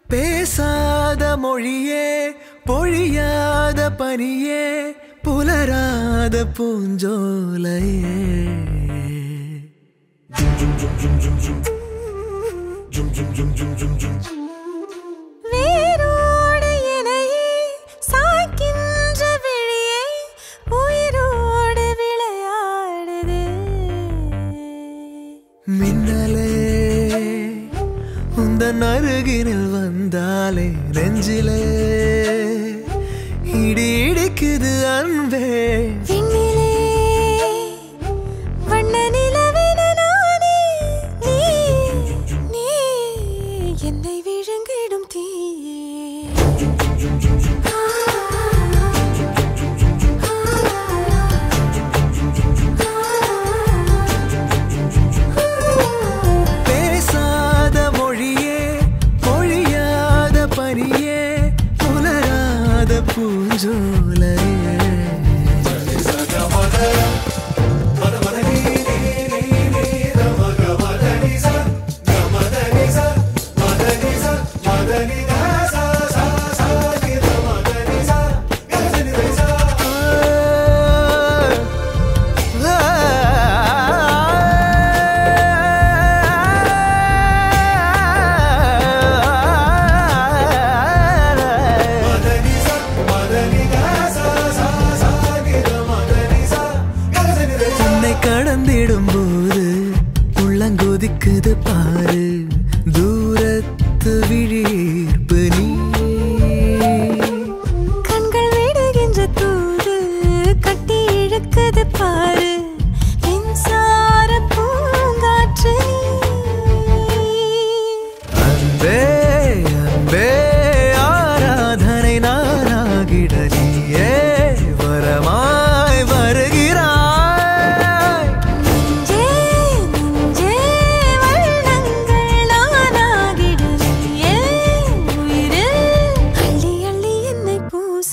பேசாத மொழியே பொழியாத பனியே புலராத பூஞ்சோலையே வேரோடு இணையே சாய்க்கின்ற விழியே உயிரோடு விளையாடுது மின்னலே உந்தன் அருகினில் வந்தாலே நெஞ்சிலே இடி இடிக்குது அன்பே விண்ணிலே வண்ண நிலவென நானே நீ நீ என்னை விழுங்கிடும் தீயே பேசாத மொழியே பொழியாத பனியே புலராத பூஞ்சோலையே உன்னை கடந்திடும் போது உள்ளங்கொதிக்குது பாரு தூரத்து விழிப்பு நீ கண்கள் விடுகின்ற தூது கட்டி இழுக்குது பாரு மின்சார பூங்காற்று நீ அன்பே அன்பே ஆராதனை நானாகிட நீயே வரமாய் வருகிறாய் நெஞ்சே நெஞ்சே வண்ணங்கள் நானாகிடுறியே உயிரில் அள்ளி அள்ளி என்னை பூச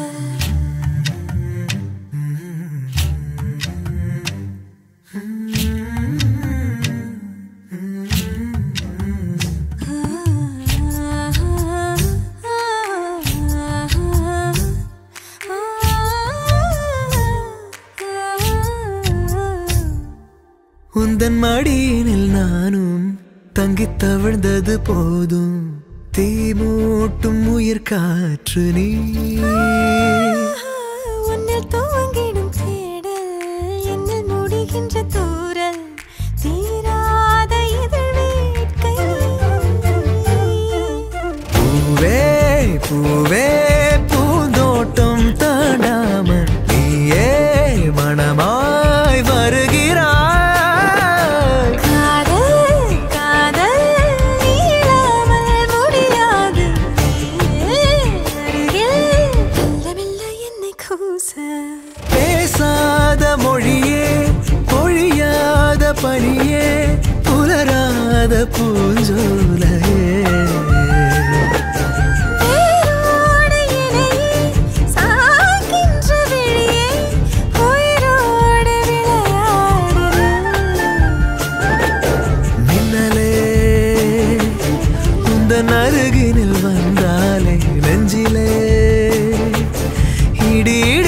உந்தன் மடியினில் நானும் தங்கித் தவிழ்ந்தது போதும் தீ மூட்டும் உயிர் காற்று நீ உன்னில் துவங்கிடும் தேடல் என்னில் முடிகின்ற தூரல் தீராத இதழ் வேட்கை பூவே பூவே பூந்தோட்டம் தாண்டாமல் நீயே மனமாய் வருகிறாய் காதல் காதல் நீளாமல் முடியாது அருகில் மெல்ல மெல்ல என்னை கூச பேசாத மொழியே பொழியாத பனியே புலராத பூஞ்சோலையே வேரோடு இணையே சாய்க்கின்ற விழியே உயிரோடு விளையாடுது மின்னலே உந்தன் அருகினில் வந்தாலே நெஞ்சிலே இடி